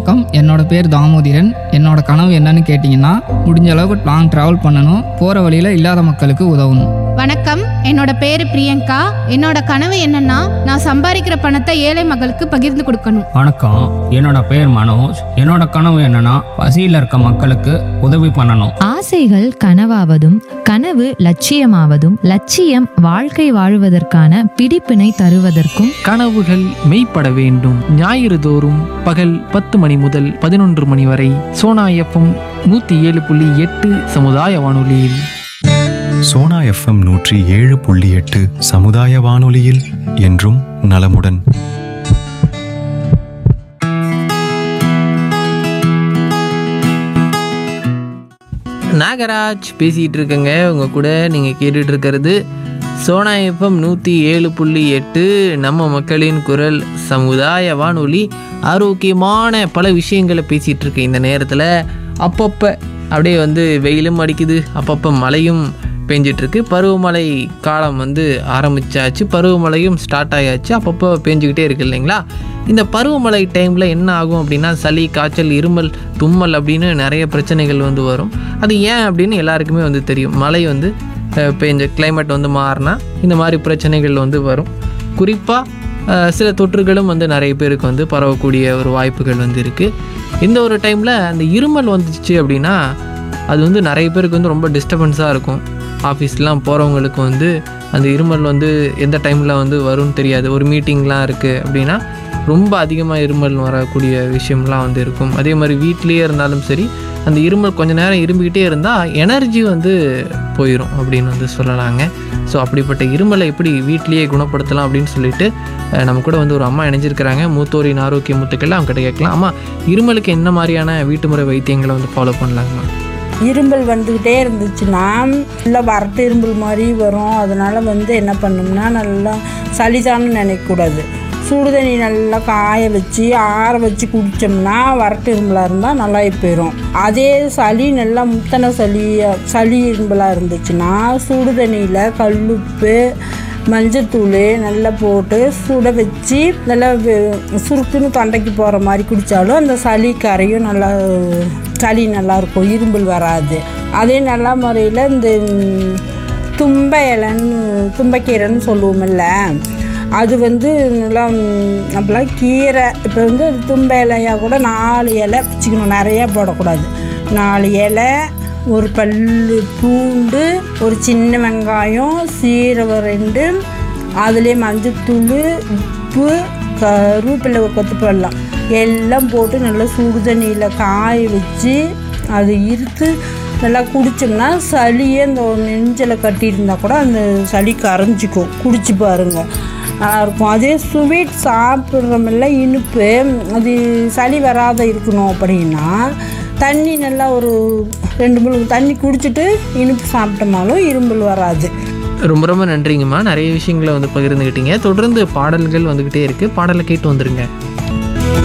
வணக்கம் என்னோட பேர் தாமோதிரன் என்னோட கனவு என்னன்னு கேட்டிங்கன்னா முடிஞ்ச அளவுக்கு லாங் ட்ராவல் பண்ணணும் போகிற வழியில் இல்லாத மக்களுக்கு உதவணும் வணக்கம் என்னோட பேரு பிரியங்கா என்னோட கனவு என்னன்னா நான் சம்பாதிக்கிற பணத்தை ஏழை மக்களுக்கு பகிர்ந்து கொடுக்கணும் வணக்கம் என்னோட பேர் மனோஜ் என்னோட கனவு என்னன்னா பசியில் இருக்க மக்களுக்கு உதவி பண்ணணும் ஆசைகள் கனவாவதும் கனவு லட்சியமாவதும் லட்சியம் வாழ்க்கை வாழுவதற்கான பிடிப்பினை தருவதற்கும் கனவுகள் மெய்ப்பட வேண்டும் ஞாயிறு தோறும் பகல் பத்து மணி முதல் பதினொன்று மணி வரை சோனா எஃப்எம் நூற்றி ஏழு புள்ளி எட்டு சமுதாய வானொலியில் சோனா எஃப்எம் நூற்றி ஏழு புள்ளி எட்டு சமுதாய வானொலியில் என்றும் நலமுடன் நாகராஜ் பேசிகிட்டு இருக்கேங்க உங்கள் கூட நீங்கள் கேட்டுட்டு இருக்கிறது சோனா எஃப்எம் நூற்றி ஏழு புள்ளி எட்டு நம்ம மக்களின் குரல் சமுதாய வானொலி ஆரோக்கியமான பல விஷயங்களை பேசிகிட்டு இருக்கேன் இந்த நேரத்தில் அப்பப்போ அப்படியே வந்து வெயிலும் அடிக்குது அப்பப்போ மழையும் பெஞ்சிட்ருக்கு பருவமழை காலம் வந்து ஆரம்பிச்சாச்சு பருவமழையும் ஸ்டார்ட் ஆயாச்சு அப்பப்போ பெஞ்சிக்கிட்டே இருக்கு இல்லைங்களா இந்த பருவமழை டைமில் என்ன ஆகும் அப்படின்னா சளி காய்ச்சல் இருமல் தும்மல் அப்படின்னு நிறைய பிரச்சனைகள் வந்து வரும் அது ஏன் அப்படின்னு எல்லாருக்குமே வந்து தெரியும் மழை வந்து அஹ், பெஞ்ச climate வந்து மாறினா இந்த மாதிரி பிரச்சனைகள் வந்து வரும் குறிப்பாக சில தொற்றுகளும் வந்து நிறைய பேருக்கு வந்து பரவக்கூடிய ஒரு வாய்ப்புகள் வந்து இருக்குது இந்த ஒரு டைமில் அந்த இருமல் வந்துச்சு அப்படின்னா அது வந்து நிறைய பேருக்கு வந்து ரொம்ப டிஸ்டர்பன்ஸாக இருக்கும் ஆஃபீஸ்லாம் போகிறவங்களுக்கு வந்து அந்த இருமல் வந்து எந்த டைமில் வந்து வரும்னு தெரியாது ஒரு மீட்டிங்லாம் இருக்குது அப்படின்னா ரொம்ப அதிகமாக இருமல் வரக்கூடிய விஷயம்லாம் வந்து இருக்கும் அதே மாதிரி வீட்டிலேயே இருந்தாலும் சரி அந்த இருமல் கொஞ்ச நேரம் இரும்பிக்கிட்டே இருந்தால் எனர்ஜி வந்து போயிடும் அப்படின்னு வந்து சொல்லலாங்க ஸோ அப்படிப்பட்ட இருமலை எப்படி வீட்டிலேயே குணப்படுத்தலாம் அப்படின்னு சொல்லிட்டு அஹ், நம்ம கூட வந்து ஒரு அம்மா இணைஞ்சிருக்கிறாங்க மூத்தோரின் ஆரோக்கிய முத்துக்கள் அவங்க கிட்ட கேட்கலாம் அம்மா இருமலுக்கு என்ன மாதிரியான வீட்டு முறை வைத்தியங்களை வந்து ஃபாலோ பண்ணலாங்கம்மா இரும்பல் வந்துக்கிட்டே இருந்துச்சுன்னா நல்லா வறட்டு இரும்பல் மாதிரி வரும் அதனால் வந்து என்ன பண்ணோம்னா நல்லா சளிதான்னு நினைக்கக்கூடாது சுடு தண்ணி நல்லா காய வச்சு ஆற வச்சு குடித்தோம்னா வறட்டு இரும்பலாக இருந்தால் நல்லா போயிடும் அதே சளி நல்லா முத்தன சளி சளி இரும்பலாக இருந்துச்சுன்னா சுடு தண்ணியில் கல்லுப்பு மஞ்சத்தூள் நல்லா போட்டு சுட வச்சு நல்லா வெ- சுருக்குன்னு தொண்டைக்கு போகிற மாதிரி குடித்தாலும் அந்த சளி கரையும் நல்லா சளி நல்லாயிருக்கும் இரும்பல் வராது அதே நல்ல முறையில் இந்த ம், தும்ப இலைன்னு தும்பக்கீரைன்னு சொல்லுவோமில்ல அது வந்து நல்லா ம், அப்பெல்லாம் கீரை இப்போ வந்து தும்ப இலையாக கூட நாலு இலை வச்சுக்கணும் நிறையா போடக்கூடாது நாலு இலை ஒரு பல்லு பூண்டு ஒரு சின்ன வெங்காயம் சீரகம் ரெண்டு அதுலேயே மஞ்சத்தூள் உப்பு கருவேப்பிலை ஒரு கொத்து போடலாம் எல்லாம் போட்டு நல்லா சுடு தண்ணியில் காய வச்சு அது இருத்து நல்லா குடித்தோம்னா சளியே இந்த நெஞ்சில் கட்டியிருந்தா கூட அந்த சளி கரைஞ்சிக்கும் குடிச்சு பாருங்க நல்லா இருக்கும் அதே ஸ்வீட் சாப்பிட்றோமில்ல இனிப்பு அது சளி வராத இருக்கணும் அப்படின்னா தண்ணி நல்லா ஒரு ரெண்டு மூணு தண்ணி குடிச்சிட்டு இனிப்பு சாப்பிட்டோம்னாலும் இரும்பல் வராது ரொம்ப ரொம்ப நன்றிங்கம்மா நிறைய விஷயங்களை வந்து பகிர்ந்துக்கிட்டீங்க தொடர்ந்து பாடல்கள் வந்துக்கிட்டே இருக்குது பாடலை கேட்டு வந்துருங்க